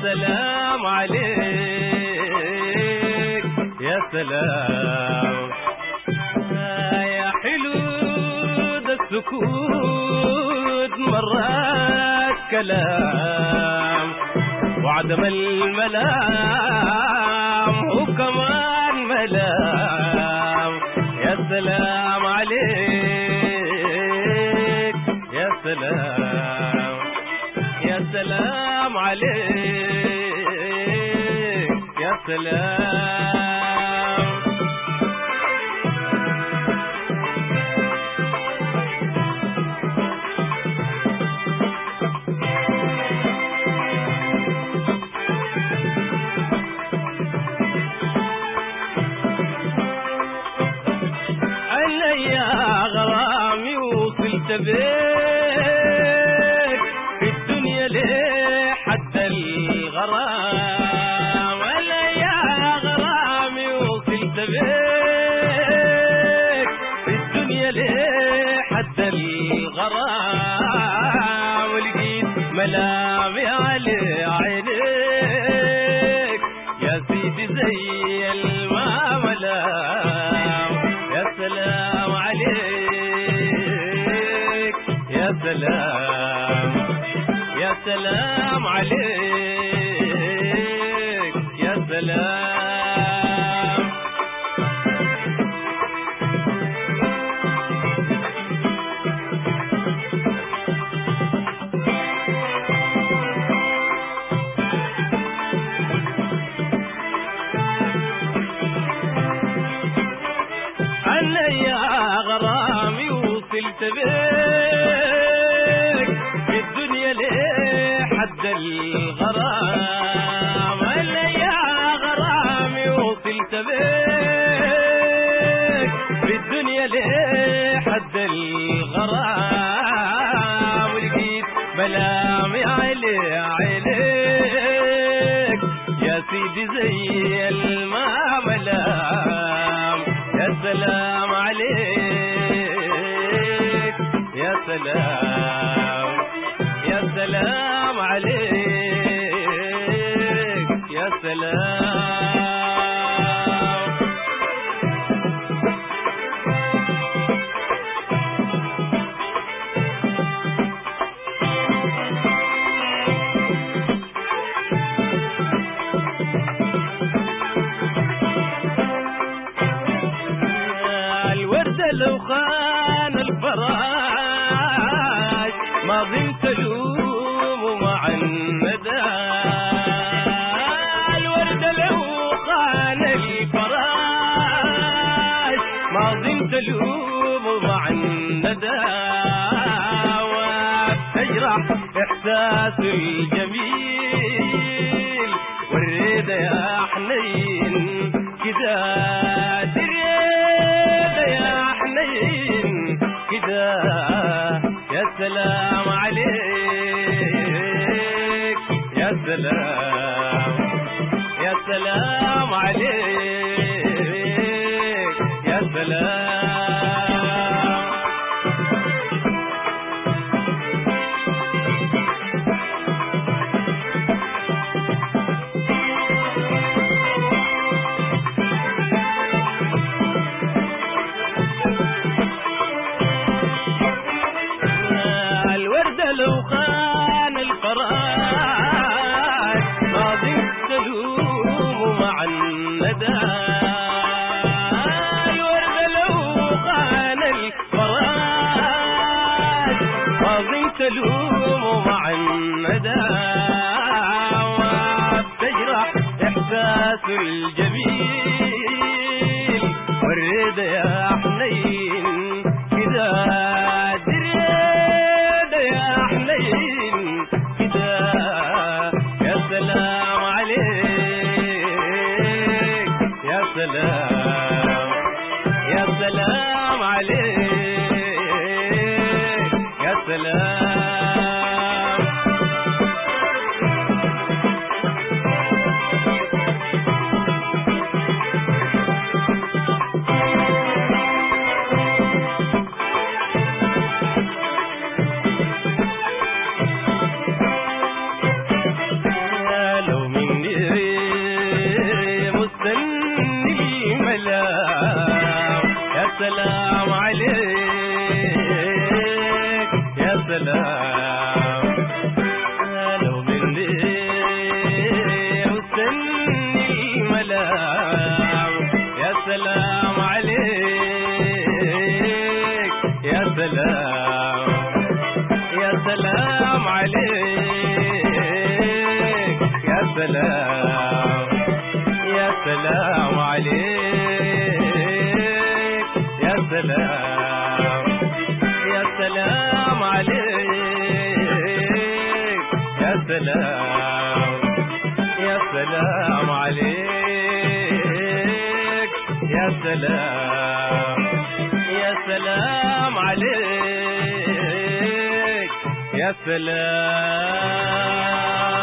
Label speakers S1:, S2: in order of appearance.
S1: سلام عليك يا سلام يا حلو ده السكوت مرات كلام وعدم الملام وكمان ملام يا سلام عليك يا سلام يا سلام عليك يا سلام انا يا غرامي وصلت بيك في الدنيا ليه حد الغرام انا يا غرامي وصلت بيك في الدنيا ليه حد الغرام ولقيت ملامي على عينيك يا سيدي زي الماء ملام يا سلام عليك يا سلام يا سلام عليك يا سلام انا يا غرامي وصلت بيك في الدنيا ليه حد الغرام انا يا غرامي وصلت بيك في الدنيا ليه حد الغرام ولقيت ملامي علي عليك يا سيدي زي الماء ملام يا سلام عليك يا سلام يا سلام عليك يا سلام الوردة لو خان الفراش ما ظنت لوم مع الندى الوردة لو خان الفراش ما ظنت لوم مع الندى وتجرح إحساس الجميل والريد يا حنين كده دريد يا حنين كده يا سلام عليك يا سلام يا سلام عليك يا سلام الوردة لو خان الفراش ما ضفت تلوم مع الندى الوردة لو خان الفراش ما ضفت تلوم مع الندى وتجرح إحساس الجميل والريد يا حنين كده دريد يا حنين كده يا سلام عليك يا سلام يا سلام عليك يا سلام لو عليك يا سلام يا سلام عليك يا سلام يا سلام عليك يا سلام يا سلام عليك يا سلام يا سلام عليك يا سلام